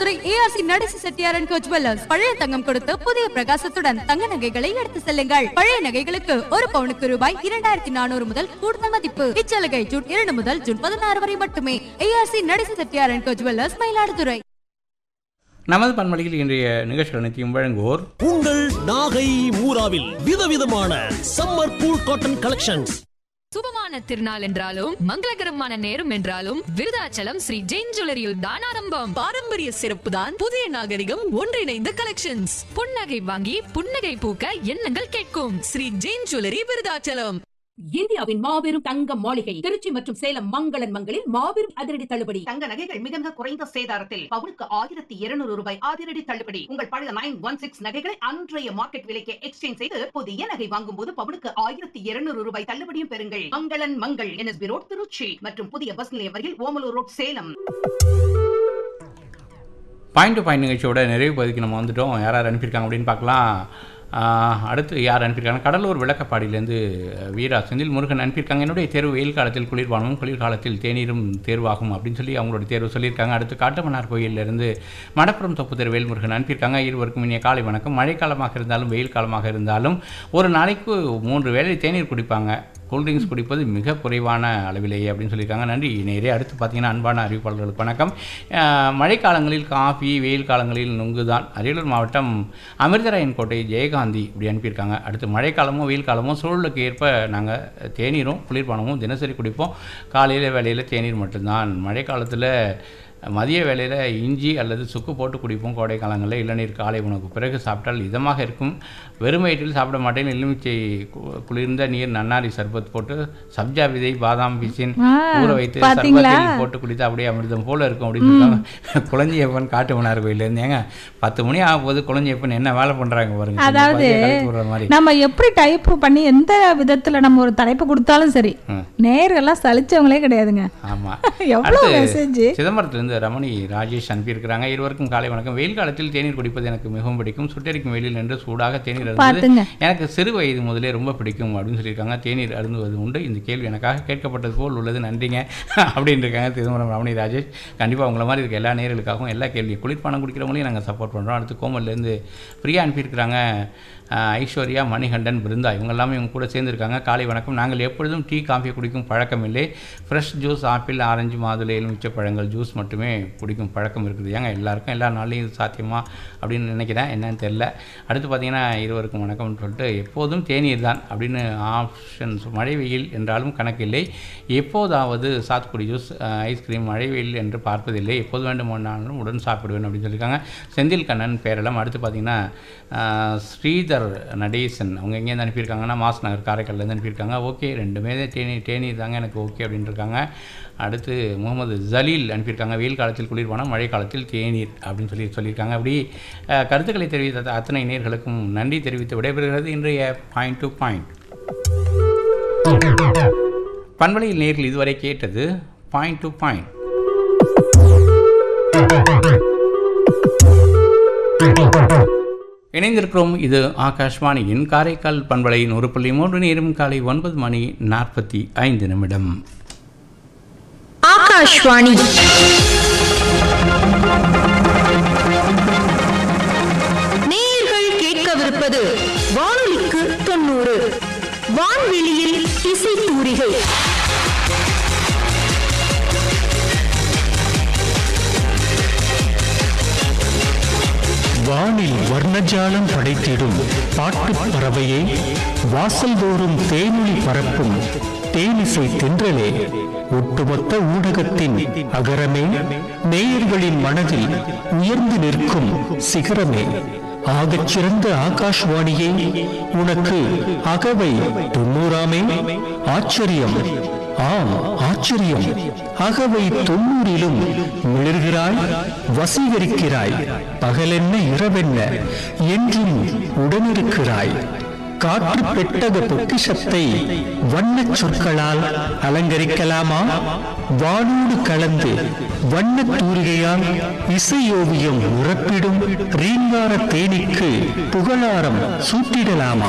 Mayiladuthurai ARC Natesi Chettiar and Co Jewellers பழைய தங்கம் கொடுத்து புதிய பிரகாசத்துடன் தங்க நகைகளை எடுத்து செல்லுங்கள் பழைய நகைகளுக்கு ஒரு பவுனுக்கு ரூபாய் இரண்டாயிரத்தி நானூறு முதல் கூடுதல் மதிப்பு இச்சலுகை ஜூன் இரண்டு முதல் ஜூன் பதினாறு வரை மட்டுமே ARC Natesi Chettiar and Co Jewellers Mayiladuthurai நமது பண்பலையில் இன்றைய நிகழ்ச்சிகள் அனைத்தையும் வழங்குவோர் உங்கள் நாகை மூராவில் விதவிதமான சம்மர் கூல் காட்டன் கலெக்ஷன்ஸ் சுபமான திருநாள் என்றாலும் மங்களகரமான நேரம் என்றாலும் விருதாச்சலம் ஸ்ரீ ஜெயின் ஜுவல்லரியில் தான் ஆரம்பம் பாரம்பரிய சிறப்பு தான் புதிய நாகரிகம் ஒன்றிணைந்த கலெக்ஷன்ஸ் புன்னகை வாங்கி புன்னகை பூக்க எண்ணங்கள் கேட்கும் ஸ்ரீ ஜெயின் ஜுவல்லரி விருதாச்சலம் இந்தியாவின் மாபெரும் தங்க மாளிகை திருச்சி மற்றும் சேலம் மங்களன் மங்களில் மாபெரும் அதிரடி தள்ளுபடி தங்க நகைகள் மிக மிக குறைந்த சேதாரத்தில் பவுனுக்கு ஆயிரத்தி இருநூறு ரூபாய் அதிரடி தள்ளுபடி உங்கள் பழைய நைன் ஒன் சிக்ஸ் நகைகளை அன்றைய மார்க்கெட் விலைக்கு எக்ஸ்சேஞ்ச் செய்து புதிய நகை வாங்கும் போது பவுனுக்கு ஆயிரத்தி இருநூறு ரூபாய் தள்ளுபடியும் பெறுங்கள் மங்களன் மங்கள் என்எஸ்பி ரோட் திருச்சி மற்றும் புதிய பஸ் நிலையம் வரையில் Omalur road Salem point to point நிகழ்ச்சியோட நிறைவு பகுதிக்கு நம்ம வந்துட்டோம் யார் யார் அனுப்பியிருக்காங்க அப்படின்னு பார்க்கலாம் ஆஹ், அடுத்து யார் அனுப்பியிருக்காங்க கடலூர் விளக்கப்பாடியிலேருந்து வீரா செந்தில் முருகன் அனுப்பியிருக்காங்க என்னுடைய தேர்வு வெயில் காலத்தில் குளிர்பானமும் குளிர்காலத்தில் தேநீரும் தேர்வாகும் அப்படின்னு சொல்லி அவங்களோட தேர்வு சொல்லியிருக்காங்க அடுத்து காட்டுமன்னார் கோயிலிருந்து மடப்புறம் தொப்பு தெரு வேல்முருகன் அனுப்பியிருக்காங்க இருவருக்கும் இனிய காலை வணக்கம் மழைக்காலமாக இருந்தாலும் வெயில் காலமாக இருந்தாலும் ஒரு நாளைக்கு மூன்று வேளை தேநீர் குடிப்பாங்க கூல்ட்ரிங்க்ஸ் குடிப்பது மிக குறைவான அளவிலேயே அப்படின்னு சொல்லியிருக்காங்க நன்றி நேரே அடுத்து பார்த்தீங்கன்னா அன்பான அறிவிப்பாளர்களுக்கு வணக்கம் அஹ், மழைக்காலங்களில் காஃபி வெயில் காலங்களில் நுங்கு தான் அரியலூர் மாவட்டம் அமிர்தராயன் கோட்டை ஜெயகாந்தி இப்படி அனுப்பியிருக்காங்க அடுத்து மழைக்காலமோ வெயில் காலமோ சூழலுக்கு ஏற்ப நாங்கள் தேநீரும் குளிர்பானமும் தினசரி குடிப்போம் காலையில் வேலையில் தேநீர் மட்டும்தான் மழைக்காலத்தில் மதிய வேளையில் இஞ்சி அல்லது சுக்கு போட்டு குடிப்போம் கோடை காலங்களில் இளநீர் காலை உணவுக்கு பிறகு சாப்பிட்டால் இதமாக இருக்கும் வெறும் வயிற்றில் சாப்பிட மாட்டேன் எலுமிச்சை கு- குளிர்ந்த நீர் நன்னாரி சர்பத் போட்டு சப்ஜா விதை பாதாம் பிசின் ஊற வைத்து பாத்தீங்களா? சர்பத்தில் போட்டு குடித்து அப்படியே அமிர்தம் போல இருக்கும் அப்படின்னு சொல்லுவாங்க குழந்தையப்பன் காட்டுமன்னார் கோயிலேருந்து ஏங்க பத்து மணி ஆகும் போது குழந்தையப்பன் என்ன வேலை பண்ணுறாங்க பாருங்க கொஞ்சம் அதாவது பசியை கலக்கி விடுற மாதிரி நம்ம எப்படி டைப் பண்ணி எந்த விதத்துல நம்ம ஒரு தலைப்பு கொடுத்தாலும் சரி ம். நேரெல்லாம் சலிச்சவங்களே கிடையாதுங்க ஆமாம் எவ்வளவு மெசேஜ் சிதம்பரத்திலிருந்து ரமணி ராஜேஷ் அனுப்பியிருக்கிறாங்க இருவருக்கும் காலை வணக்கம் வெயில் காலத்தில் தேநீர் குடிப்பது எனக்கு மிகவும் பிடிக்கும் சுட்டெரிக்கும் வெயிலில் நின்று சூடாக தேநீர் அருந்துவது பாத்துங்க. எனக்கு சிறு வயது முதலே ரொம்ப பிடிக்கும் அப்படின்னு சொல்லியிருக்காங்க தேநீர் அருந்துவது உண்டு இந்த கேள்வி எனக்காக கேட்கப்பட்டது போல் உள்ளது நன்றிங்க அப்படின்னு இருக்காங்க சிதம்பரம் ரமணி ராஜேஷ் கண்டிப்பாக உங்களை மாதிரி இருக்க எல்லா நேர்களுக்காகவும் எல்லா கேள்வியும் குளிர்பானம் குடிக்கிறவங்களையும் நாங்கள் சப்போர்ட் பண்ணுறோம் அடுத்து கோமல்லேருந்து பிரியா அனுப்பியிருக்கிறாங்க ஆஹ் ஐஸ்வர்யா மணிகண்டன் பிருந்தா இவங்க எல்லாமே இவங்க கூட சேர்ந்துருக்காங்க காலை வணக்கம் நாங்கள் எப்பொழுதும் டீ காஃபி குடிக்கும் பழக்கம் இல்லை ஃப்ரெஷ் ஜூஸ் ஆப்பிள் ஆரஞ்சு மாதுளை எலுமிச்சை பழங்கள் ஜூஸ் மட்டுமே குடிக்கும் பழக்கம் இருக்குது ஏங்க எல்லாருக்கும் எல்லா நாளையும் இது சாத்தியமா அப்படின்னு நினைக்கிறேன் என்னன்னு தெரில அடுத்து பார்த்தீங்கன்னா இருவருக்கும் வணக்கம்னு சொல்லிட்டு எப்போதும் தேநீர் தான் அப்படின்னு ஆப்ஷன்ஸ் மழை வெயில் என்றாலும் கணக்கில்லை எப்போதாவது சாத்துக்குடி ஜூஸ் ஐஸ்கிரீம் மழை வெயில் என்று பார்ப்பதில்லை எப்போது வேண்டுமானாலும் உடன் சாப்பிடுவேன் அப்படின்னு சொல்லியிருக்காங்க செந்தில் கண்ணன் பேரளம் அடுத்து பார்த்தீங்கன்னா ஆஹ், ஸ்ரீதர் நடேசன் அவங்க எங்கேருந்து அனுப்பியிருக்காங்கன்னா மாஸ் நகர் காரைக்கால்லேருந்து அனுப்பியிருக்காங்க ஓகே ரெண்டுமே தேநீர் தேநீர் தாங்க எனக்கு ஓகே அப்படின்னு இருக்காங்க அடுத்து முகமது ஜலீல் அனுப்பியிருக்காங்க வெயில் காலத்தில் குளிர்பானம் மழை காலத்தில் தேநீர் அப்படின்னு சொல்லி சொல்லியிருக்காங்க அப்படி ஆஹ், கருத்துக்களை தெரிவித்த அத்தனை நேர்களுக்கும் நன்றி தெரிவித்து விடைபெறுகிறது இன்றைய பாயிண்ட் டு பாயிண்ட் பண்பலையில் நேர்கள் இதுவரை கேட்டது பாயிண்ட் டு பாயிண்ட் இணைந்திருக்கிறோம் இது ஆகாஷ்வாணியின் காரைக்கால் பண்பலை நூறு புள்ளி மூன்று நேரம் காலை ஒன்பது மணி நாற்பத்தி ஐந்து நிமிடம் ஆகாஷ்வாணி நேயர்கள் கேட்கவிருப்பது வானொலிக்கு தொண்ணூறு வான்வெளியில் இசை தூரிகை வானில் வர்ணஜாலம் படைத்திடும் பாட்டுப் பறவையே வாசல்தோறும் தேனொளி பரப்பும் தேனிசை தென்றலே ஒட்டுமொத்த ஊடகத்தின் அகரமே நேயர்களின் மனதில் உயர்ந்து நிற்கும் சிகரமே ஆகச் சிறந்த ஆகாஷ்வாணியே உனக்கு அகவை தொண்ணூறாமே ஆச்சரியம் ஆம் ஆச்சரியம் அகவை தொண்ணூறிலும் மிளர்கிறாய் வசீகரிக்கிறாய் பகலென்ன இரவென்ன என்றும் உடனிருக்கிறாய் காற்று பெட்டக பொக்கிஷத்தை வண்ணச் சொற்களால் அலங்கரிக்கலாமா வானோடு கலந்து வண்ணத் தூரிகையால் இசையோவியம் உறப்பிடும் ரீங்கார தேனிக்கு புகழாரம் சூட்டிடலாமா